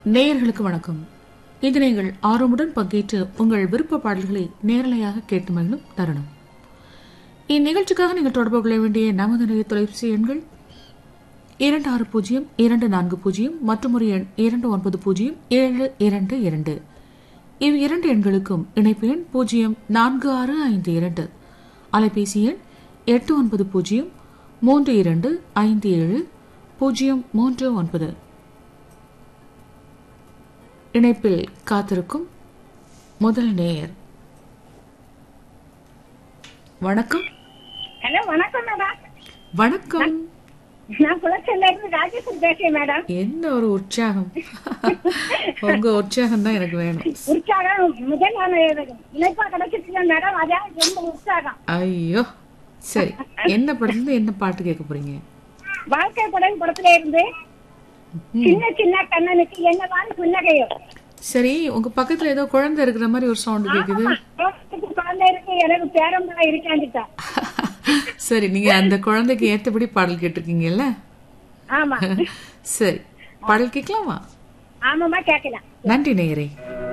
நேயர்களுக்கு வணக்கம் இது நீங்கள் ஆர்வமுடன் பங்கேற்று உங்கள் விருப்ப பாடல்களை நேரலையாக கேட்டு மகிழும் தருணம் இந்நிகழ்ச்சிக்காக நீங்கள் தொடர்பு கொள்ள வேண்டிய நமது நிலைய தொலைபேசி எண்கள் இரண்டு ஆறு பூஜ்ஜியம் இரண்டு நான்கு பூஜ்ஜியம் மற்றும் ஒரு எண் இரண்டு ஒன்பது பூஜ்ஜியம் ஏழு இரண்டு இரண்டு இவ் இரண்டு எண்களுக்கும் இணைப்பு எண் பூஜ்ஜியம் நான்கு ஆறு ஐந்து இரண்டு அலைபேசி எண் எட்டு ஒன்பது பூஜ்ஜியம் மூன்று இரண்டு ஐந்து ஏழு பூஜ்ஜியம் மூன்று ஒன்பது இணைப்பில் காத்திருக்கும் முதல் நேயர் வணக்கம் ஹலோ வணக்கம் மேடம் வணக்கம் நான் குளச்சல்ல இருந்து ராஜேஸ்வரி பேசுறேன் மேடம் என்ன ஒரு உற்சாகம் உங்க உற்சாகம் தான் எனக்கு வேணும் உற்சாகம் முதல் நான் இணைப்பா கிடைச்சிருக்கேன் மேடம் அதான் ரொம்ப உற்சாகம் ஐயோ சரி என்ன படத்துல என்ன பாட்டு கேட்க போறீங்க வாழ்க்கை படம் படத்துல இருந்து சின்ன சின்ன கண்ணனுக்கு என்னதான் புன்னகையோ சரி உங்க பக்கத்துல ஏதோ குழந்தை இருக்கிற மாதிரி ஒரு சவுண்ட் கேக்குது குழந்தைக்கு குழந்தை இருக்கு எனக்கு பேரம்பளம் இருக்காண்டிட்டா சரி நீங்க அந்த குழந்தைக்கு ஏத்தபடி பாடல் கேட்டிருக்கீங்கல்ல ஆமா சரி பாடல் கேட்கலாமா ஆமாமா கேட்கலாம் நன்றி நேயரே